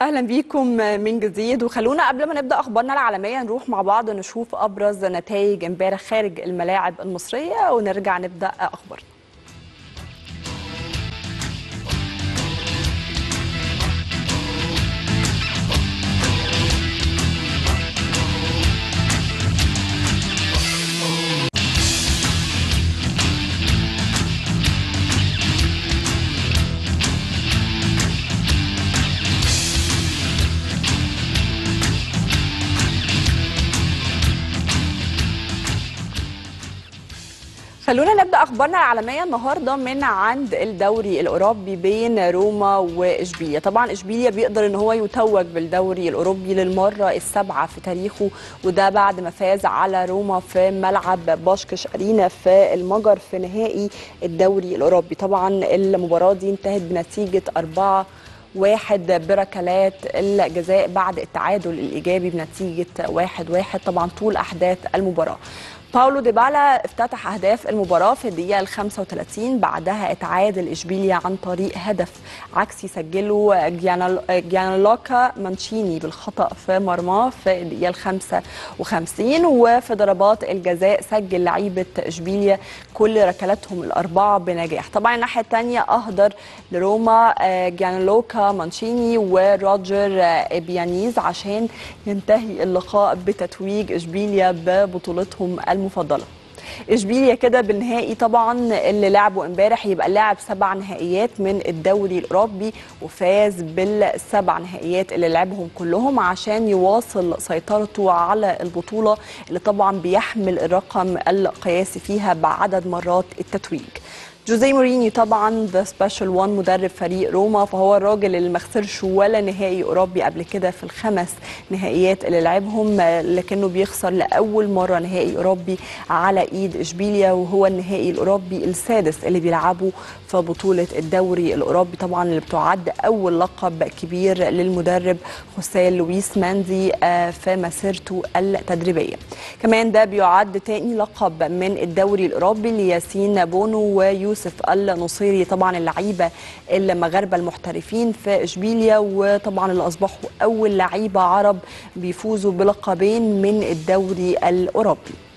اهلا بيكم من جديد وخلونا قبل ما نبدا اخبارنا العالميه نروح مع بعض نشوف ابرز نتائج امبارح خارج الملاعب المصريه ونرجع نبدا اخبارنا خلونا نبدا اخبارنا العالميه النهارده من عند الدوري الاوروبي بين روما واشبيليا طبعا اشبيليا بيقدر ان هو يتوج بالدوري الاوروبي للمره السابعه في تاريخه وده بعد ما فاز على روما في ملعب باشكش ارينا في المجر في نهائي الدوري الاوروبي طبعا المباراه دي انتهت بنتيجه 4 واحد بركلات الجزاء بعد التعادل الايجابي بنتيجه واحد واحد طبعا طول احداث المباراه باولو ديبالا افتتح اهداف المباراه في الدقيقه ال 35 بعدها اتعادل اشبيليا عن طريق هدف عكسي سجله جيانلوكا مانشيني بالخطا في مرماه في الدقيقه ال 55 وفي ضربات الجزاء سجل لعيبه اشبيليا كل ركلاتهم الاربعه بنجاح طبعا الناحيه الثانيه اهدر لروما جيانلوكا مانشيني وروجر بيانيز عشان ينتهي اللقاء بتتويج اشبيليا ببطولتهم المفضله اشبيليا كده بالنهائي طبعا اللي لعبوا امبارح يبقى لاعب سبع نهائيات من الدوري الاوروبي وفاز بالسبع نهائيات اللي لعبهم كلهم عشان يواصل سيطرته على البطوله اللي طبعا بيحمل الرقم القياسي فيها بعدد مرات التتويج جوزيه مورينيو طبعا ذا سبيشال وان مدرب فريق روما فهو الراجل اللي ما خسرش ولا نهائي اوروبي قبل كده في الخمس نهائيات اللي لعبهم لكنه بيخسر لاول مره نهائي اوروبي على ايد اشبيليا وهو النهائي الاوروبي السادس اللي بيلعبه في بطوله الدوري الاوروبي طبعا اللي بتعد اول لقب كبير للمدرب خوسيه لويس ماندي في مسيرته التدريبيه كمان ده بيعد تاني لقب من الدوري الاوروبي لياسين بونو ويو يوسف النصيري طبعا اللعيبه المغاربه المحترفين في اشبيليا وطبعا اللي اصبحوا اول لعيبه عرب بيفوزوا بلقبين من الدوري الاوروبي